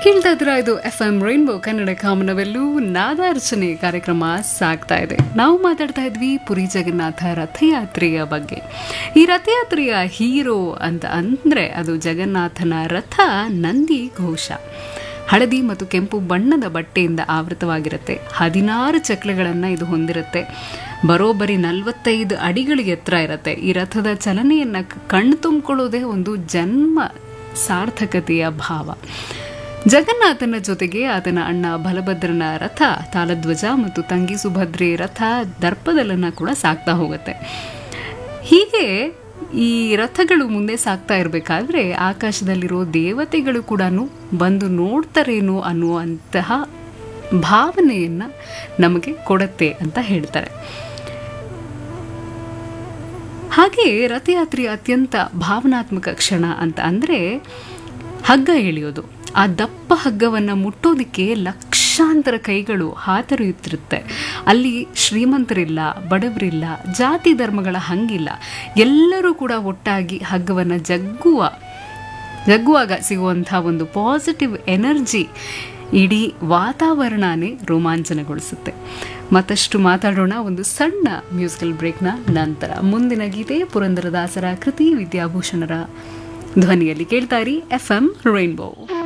ಕೇಳ್ತಾ ಇದ್ರ ಇದು ಎಫ್ ಎಂ ರೈನ್ಬೋ ಕನ್ನಡ ಕಾಮನವೆಲ್ಲೂ ನಾದಾರ್ಚನೆ ಕಾರ್ಯಕ್ರಮ ಸಾಗ್ತಾ ಇದೆ ನಾವು ಮಾತಾಡ್ತಾ ಇದ್ವಿ ಪುರಿ ಜಗನ್ನಾಥ ರಥಯಾತ್ರೆಯ ಬಗ್ಗೆ ಈ ರಥಯಾತ್ರೆಯ ಹೀರೋ ಅಂತ ಅಂದ್ರೆ ಅದು ಜಗನ್ನಾಥನ ರಥ ನಂದಿ ಘೋಷ ಹಳದಿ ಮತ್ತು ಕೆಂಪು ಬಣ್ಣದ ಬಟ್ಟೆಯಿಂದ ಆವೃತವಾಗಿರುತ್ತೆ ಹದಿನಾರು ಚಕ್ರಗಳನ್ನು ಇದು ಹೊಂದಿರುತ್ತೆ ಬರೋಬ್ಬರಿ ನಲವತ್ತೈದು ಅಡಿಗಳಿಗೆ ಎತ್ತರ ಇರುತ್ತೆ ಈ ರಥದ ಚಲನೆಯನ್ನು ಕಣ್ಣು ತುಂಬಿಕೊಳ್ಳೋದೇ ಒಂದು ಜನ್ಮ ಸಾರ್ಥಕತೆಯ ಭಾವ ಜಗನ್ನಾಥನ ಜೊತೆಗೆ ಆತನ ಅಣ್ಣ ಬಲಭದ್ರನ ರಥ ತಾಲಧ್ವಜ ಮತ್ತು ತಂಗಿ ಸುಭದ್ರೆ ರಥ ದರ್ಪದಲ್ಲನ್ನ ಕೂಡ ಸಾಕ್ತಾ ಹೋಗುತ್ತೆ ಹೀಗೆ ಈ ರಥಗಳು ಮುಂದೆ ಸಾಕ್ತಾ ಇರಬೇಕಾದ್ರೆ ಆಕಾಶದಲ್ಲಿರೋ ದೇವತೆಗಳು ಕೂಡ ಬಂದು ನೋಡ್ತಾರೇನೋ ಅನ್ನುವಂತಹ ಭಾವನೆಯನ್ನ ನಮಗೆ ಕೊಡತ್ತೆ ಅಂತ ಹೇಳ್ತಾರೆ ಹಾಗೆ ರಥಯಾತ್ರೆಯ ಅತ್ಯಂತ ಭಾವನಾತ್ಮಕ ಕ್ಷಣ ಅಂತ ಅಂದರೆ ಹಗ್ಗ ಎಳೆಯೋದು ಆ ದಪ್ಪ ಹಗ್ಗವನ್ನು ಮುಟ್ಟೋದಕ್ಕೆ ಲಕ್ಷಾಂತರ ಕೈಗಳು ಹಾತೊರೆಯುತ್ತಿರುತ್ತೆ ಅಲ್ಲಿ ಶ್ರೀಮಂತರಿಲ್ಲ ಬಡವರಿಲ್ಲ ಜಾತಿ ಧರ್ಮಗಳ ಹಂಗಿಲ್ಲ ಎಲ್ಲರೂ ಕೂಡ ಒಟ್ಟಾಗಿ ಹಗ್ಗವನ್ನು ಜಗ್ಗುವ ಜಗ್ಗುವಾಗ ಸಿಗುವಂಥ ಒಂದು ಪಾಸಿಟಿವ್ ಎನರ್ಜಿ ಇಡೀ ವಾತಾವರಣನೇ ರೋಮಾಂಚನಗೊಳಿಸುತ್ತೆ ಮತ್ತಷ್ಟು ಮಾತಾಡೋಣ ಒಂದು ಸಣ್ಣ ಮ್ಯೂಸಿಕಲ್ ಬ್ರೇಕ್ನ ನಂತರ ಮುಂದಿನ ಗೀತೆ ಪುರಂದರದಾಸರ ಕೃತಿ ವಿದ್ಯಾಭೂಷಣರ ಧ್ವನಿಯಲ್ಲಿ ಕೇಳ್ತಾರಿ ಎಫ್ ಎಂ ರೈನ್ಬೋ